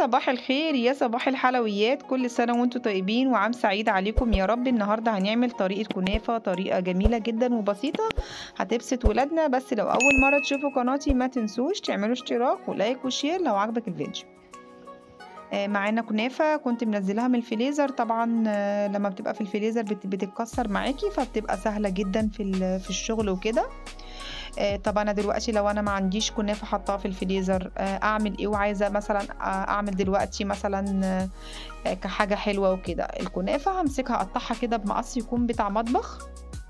صباح الخير يا صباح الحلويات كل سنة وانتم طيبين وعام سعيد عليكم يا رب النهاردة هنعمل طريقة كنافة طريقة جميلة جدا وبسيطة هتبسط ولادنا بس لو أول مرة تشوفوا قناتي ما تنسوش تعملوا اشتراك ولايك وشير لو عجبك الفيديو آه، معانا كنافة كنت منزلها من الفريزر طبعا آه، لما بتبقى في الفريزر بت- بتتكسر معاكي فبتبقى سهلة جدا في ال- في الشغل وكده آه، طب انا دلوقتي لو انا ما عنديش كنافه حطاها في الفريزر آه، اعمل ايه وعايزه مثلا آه، اعمل دلوقتي مثلا آه، آه، كحاجه حلوه وكده الكنافه همسكها اقطعها كده بمقص يكون بتاع مطبخ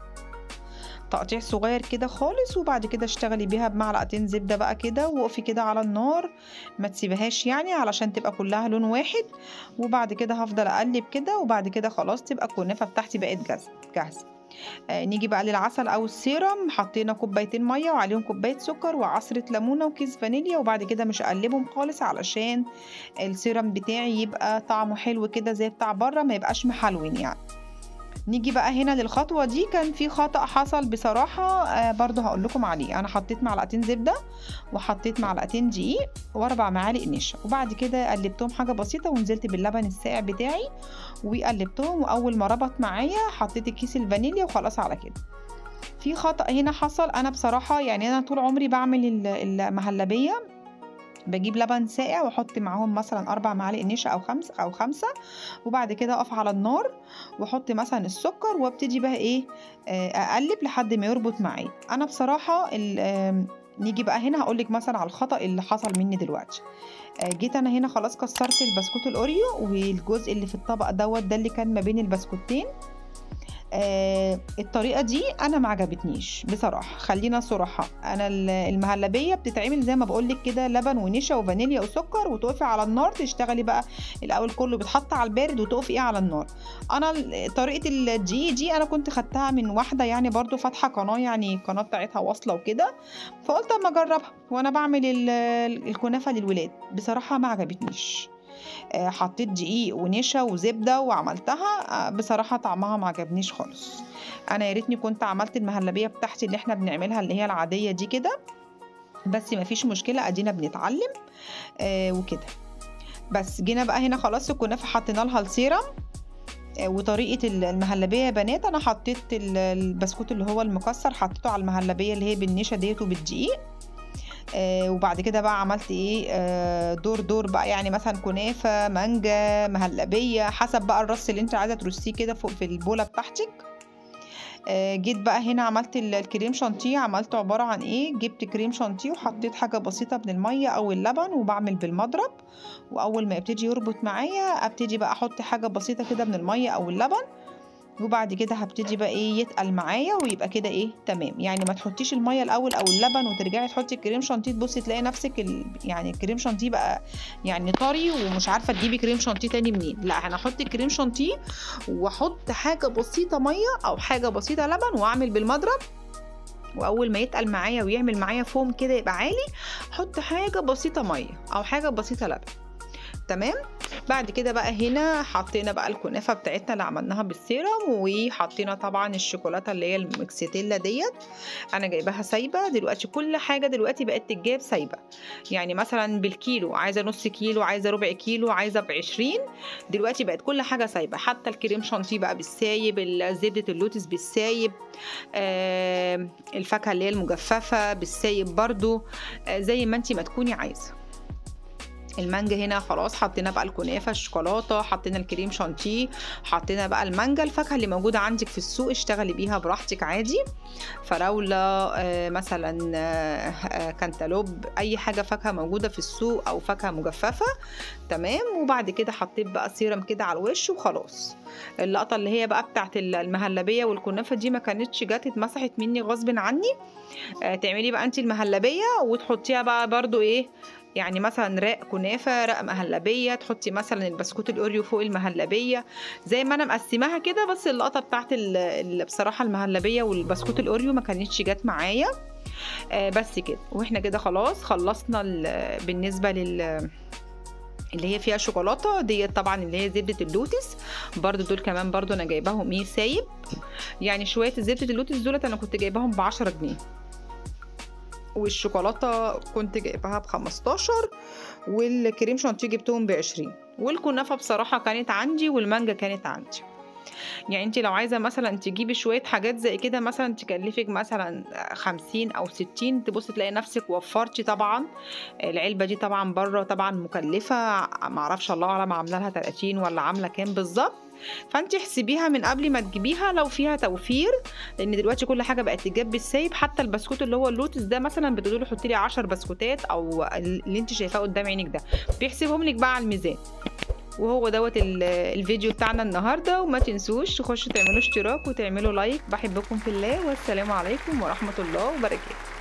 تقطيع صغير كده خالص وبعد كده اشتغلي بيها بمعلقتين زبده بقى كده وقفي كده على النار ما تسيبهاش يعني علشان تبقى كلها لون واحد وبعد كده هفضل اقلب كده وبعد كده خلاص تبقى الكنافه بتاعتي بقت جاهزه جاهزه آه، نيجي بقى للعسل او السيرم حطينا كوبايتين ميه وعليهم كوبايه سكر وعصره ليمونه وكيس فانيليا وبعد كده مش هقلبهم خالص علشان السيرم بتاعي يبقى طعمه حلو كده زي بتاع بره ما يبقاش محلون يعني نيجي بقى هنا للخطوه دي كان في خطا حصل بصراحه آه برضو هقول لكم عليه انا حطيت معلقتين زبده وحطيت معلقتين دقيق واربع معالق نشا وبعد كده قلبتهم حاجه بسيطه ونزلت باللبن الساقع بتاعي وقلبتهم واول ما ربط معايا حطيت كيس الفانيليا وخلاص على كده في خطأ هنا حصل انا بصراحة يعني انا طول عمري بعمل ال- المهلبية بجيب لبن ساقع واحط معاهم مثلا اربع معالق نشا او خمسة او خمسة وبعد كده اقف على النار واحط مثلا السكر وابتدي بقى ايه آه، اقلب لحد ما يربط معايا انا بصراحة ال- آم، نيجي بقى هنا هقولك مثلا على الخطأ اللي حصل مني دلوقتي آه، جيت انا هنا خلاص كسرت البسكوت الاوريو والجزء اللي في الطبق دوت ده اللي كان ما بين البسكوتين آه الطريقه دي انا ما عجبتنيش بصراحه خلينا صراحه انا ال- المهلبيه بتتعمل زي ما بقول لك كده لبن ونشا وفانيليا وسكر وتقفي على النار تشتغلي بقى الاول كله بيتحط على البارد وتقفي ايه على النار انا ال- طريقه الدقيق دي انا كنت خدتها من واحده يعني برضو فاتحه قناه يعني القناه بتاعتها واصله وكده فقلت اما اجربها وانا بعمل ال- الكنافه للولاد بصراحه ما عجبتنيش آه، حطيت دقيق ونشا وزبده وعملتها آه، بصراحه طعمها ما عجبنيش خالص انا يا ريتني كنت عملت المهلبيه بتاعتي اللي احنا بنعملها اللي هي العاديه دي كده بس ما فيش مشكله ادينا بنتعلم آه وكده بس جينا بقى هنا خلاص الكنافه حطينا لها السيرم آه، وطريقه ال- المهلبيه يا بنات انا حطيت ال- البسكوت اللي هو المكسر حطيته على المهلبيه اللي هي بالنشا ديت وبالدقيق آه وبعد كده بقى عملت ايه آه دور دور بقى يعني مثلا كنافه مانجا مهلبيه حسب بقى الرص اللي انت عايزه ترصيه كده فوق في البوله بتاعتك آه جيت بقى هنا عملت ال- الكريم شانتيه عملته عباره عن ايه جبت كريم شانتيه وحطيت حاجه بسيطه من الميه او اللبن وبعمل بالمضرب واول ما يبتدي يربط معايا ابتدي بقى احط حاجه بسيطه كده من الميه او اللبن وبعد كده هبتدي بقى ايه يتقل معايا ويبقى كده ايه تمام يعني ما تحطيش الميه الاول او اللبن وترجعي تحطي الكريم شانتيه تبصي تلاقي نفسك ال... يعني الكريم شانتيه بقى يعني طري ومش عارفه تجيبي كريم شانتيه تاني منين لا انا احط الكريم شانتيه واحط حاجه بسيطه ميه او حاجه بسيطه لبن واعمل بالمضرب واول ما يتقل معايا ويعمل معايا فوم كده يبقى عالي احط حاجه بسيطه ميه او حاجه بسيطه لبن تمام بعد كده بقى هنا حطينا بقى الكنافه بتاعتنا اللي عملناها بالسيرم وحطينا طبعا الشوكولاته اللي هي المكستيلا ديت انا جايباها سايبه دلوقتي كل حاجه دلوقتي بقت تتجاب سايبه يعني مثلا بالكيلو عايزه نص كيلو عايزه ربع كيلو عايزه ب 20 دلوقتي بقت كل حاجه سايبه حتى الكريم شانتيه بقى بالسايب ال- زبده اللوتس بالسايب آه الفاكهه اللي هي المجففه بالسايب برضو آه زي ما انت ما تكوني عايزه المانجا هنا خلاص حطينا بقى الكنافه الشوكولاته حطينا الكريم شانتيه حطينا بقى المانجا الفاكهه اللي موجوده عندك في السوق اشتغلي بيها براحتك عادي فراوله آه، مثلا آه، آه، كانتالوب اي حاجه فاكهه موجوده في السوق او فاكهه مجففه تمام وبعد كده حطيت بقى سيرم كده على الوش وخلاص اللقطه اللي هي بقى بتاعت المهلبيه والكنافه دي ما كانتش جت اتمسحت مني غصب عني آه، تعملي بقى انت المهلبيه وتحطيها بقى برضو ايه يعني مثلا راق كنافه راق مهلبيه تحطي مثلا البسكوت الاوريو فوق المهلبيه زي ما انا مقسماها كده بس اللقطه بتاعت ال- ال- بصراحه المهلبيه والبسكوت الاوريو ما كانتش جت معايا آه بس كده واحنا كده خلاص خلصنا ال- بالنسبه لل اللي هي فيها شوكولاته ديت طبعا اللي هي زبده اللوتس برضو دول كمان برضو انا جايباهم ايه سايب يعني شويه زبده اللوتس دولت انا كنت جايباهم ب 10 جنيه والشوكولاته كنت جايباها ب 15 والكريم شانتيه جبتهم ب 20 والكنافه بصراحه كانت عندي والمانجا كانت عندي يعني انت لو عايزه مثلا تجيبي شويه حاجات زي كده مثلا تكلفك مثلا خمسين او ستين تبصي تلاقي نفسك وفرتي طبعا العلبه دي طبعا بره طبعا مكلفه معرفش الله اعلم عامله لها 30 ولا عامله كام بالظبط فانت احسبيها من قبل ما تجيبيها لو فيها توفير لان دلوقتي كل حاجه بقت تجاب بالسايب حتى البسكوت اللي هو اللوتس ده مثلا بتقولي له حطي لي 10 بسكوتات او اللي انت شايفاه قدام عينك ده بيحسبهم لك بقى على الميزان وهو دوت الفيديو بتاعنا النهارده وما تنسوش تخشوا تعملوا اشتراك وتعملوا لايك بحبكم في الله والسلام عليكم ورحمه الله وبركاته